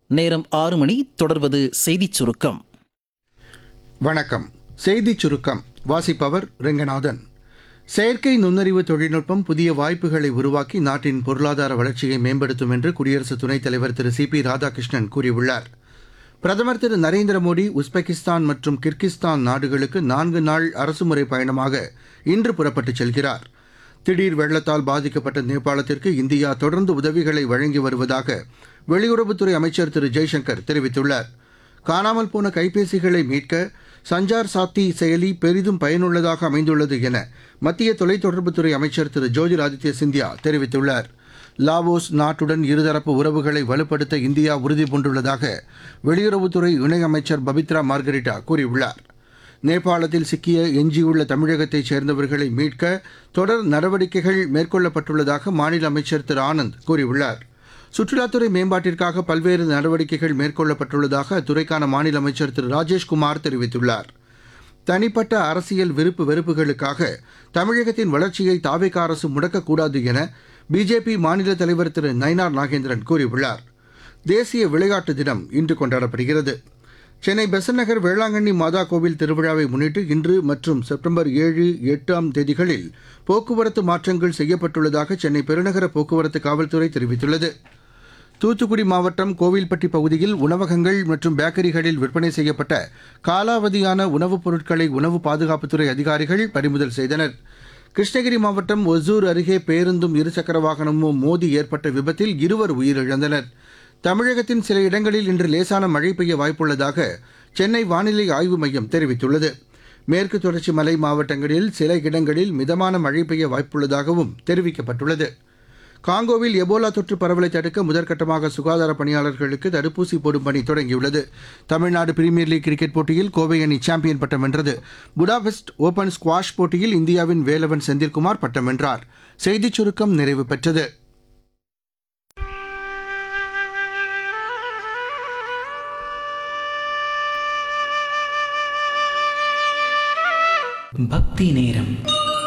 நேரம் ஆறு மணி தொடர்வது செய்திச் சுருக்கம் வணக்கம் செய்திச் சுருக்கம் வாசிப்பவர் ரெங்கநாதன் செயற்கை நுண்ணறிவு தொழில்நுட்பம் புதிய வாய்ப்புகளை உருவாக்கி நாட்டின் பொருளாதார வளர்ச்சியை மேம்படுத்தும் என்று குடியரசு துணைத் தலைவர் திரு சி பி ராதாகிருஷ்ணன் கூறியுள்ளார் பிரதமர் திரு நரேந்திர மோடி உஸ்பெகிஸ்தான் மற்றும் கிர்கிஸ்தான் நாடுகளுக்கு நான்கு நாள் அரசுமுறை பயணமாக இன்று புறப்பட்டுச் செல்கிறார் திடீர் வெள்ளத்தால் பாதிக்கப்பட்ட நேபாளத்திற்கு இந்தியா தொடர்ந்து உதவிகளை வழங்கி வருவதாக வெளியுறவுத்துறை அமைச்சர் திரு ஜெய்சங்கர் தெரிவித்துள்ளார் காணாமல் போன கைபேசிகளை மீட்க சஞ்சார் சாத்தி செயலி பெரிதும் பயனுள்ளதாக அமைந்துள்ளது என மத்திய தொலைத்தொடர்புத்துறை அமைச்சர் திரு ஜோதிராதித்ய சிந்தியா தெரிவித்துள்ளார் லாவோஸ் நாட்டுடன் இருதரப்பு உறவுகளை வலுப்படுத்த இந்தியா உறுதி பூண்டுள்ளதாக வெளியுறவுத்துறை இணையமைச்சர் பபித்ரா மார்கரிட்டா கூறியுள்ளார் நேபாளத்தில் சிக்கிய எஞ்சியுள்ள தமிழகத்தைச் சேர்ந்தவர்களை மீட்க தொடர் நடவடிக்கைகள் மேற்கொள்ளப்பட்டுள்ளதாக மாநில அமைச்சர் திரு ஆனந்த் கூறியுள்ளார் சுற்றுலாத்துறை மேம்பாட்டிற்காக பல்வேறு நடவடிக்கைகள் மேற்கொள்ளப்பட்டுள்ளதாக அத்துறைக்கான மாநில அமைச்சர் திரு ராஜேஷ்குமார் தெரிவித்துள்ளார் தனிப்பட்ட அரசியல் விருப்பு வெறுப்புகளுக்காக தமிழகத்தின் வளர்ச்சியை தாவேக அரசு முடக்கக்கூடாது என பிஜேபி மாநில தலைவர் திரு நயினார் நாகேந்திரன் கூறியுள்ளார் தேசிய விளையாட்டு தினம் இன்று கொண்டாடப்படுகிறது சென்னை பெசன்ட் நகர் வேளாங்கண்ணி மாதா கோவில் திருவிழாவை முன்னிட்டு இன்று மற்றும் செப்டம்பர் ஏழு எட்டாம் தேதிகளில் போக்குவரத்து மாற்றங்கள் செய்யப்பட்டுள்ளதாக சென்னை பெருநகர போக்குவரத்து காவல்துறை தெரிவித்துள்ளது தூத்துக்குடி மாவட்டம் கோவில்பட்டி பகுதியில் உணவகங்கள் மற்றும் பேக்கரிகளில் விற்பனை செய்யப்பட்ட காலாவதியான உணவுப் பொருட்களை உணவு பாதுகாப்புத்துறை அதிகாரிகள் பறிமுதல் செய்தனர் கிருஷ்ணகிரி மாவட்டம் ஒசூர் அருகே பேருந்தும் இருசக்கர வாகனமும் மோதி ஏற்பட்ட விபத்தில் இருவர் உயிரிழந்தனர் தமிழகத்தின் சில இடங்களில் இன்று லேசான மழை பெய்ய வாய்ப்புள்ளதாக சென்னை வானிலை ஆய்வு மையம் தெரிவித்துள்ளது மேற்கு தொடர்ச்சி மலை மாவட்டங்களில் சில இடங்களில் மிதமான மழை பெய்ய வாய்ப்புள்ளதாகவும் தெரிவிக்கப்பட்டுள்ளது காங்கோவில் எபோலா தொற்று பரவலை தடுக்க முதற்கட்டமாக சுகாதார பணியாளர்களுக்கு தடுப்பூசி போடும் பணி தொடங்கியுள்ளது தமிழ்நாடு பிரீமியர் லீக் கிரிக்கெட் போட்டியில் கோவை அணி சாம்பியன் பட்டம் வென்றது புடாபெஸ்ட் ஓபன் ஸ்குவாஷ் போட்டியில் இந்தியாவின் வேலவன் செந்தில்குமார் பட்டம் வென்றார் செய்திச் சுருக்கம் நிறைவு பெற்றது பக்தி நேரம்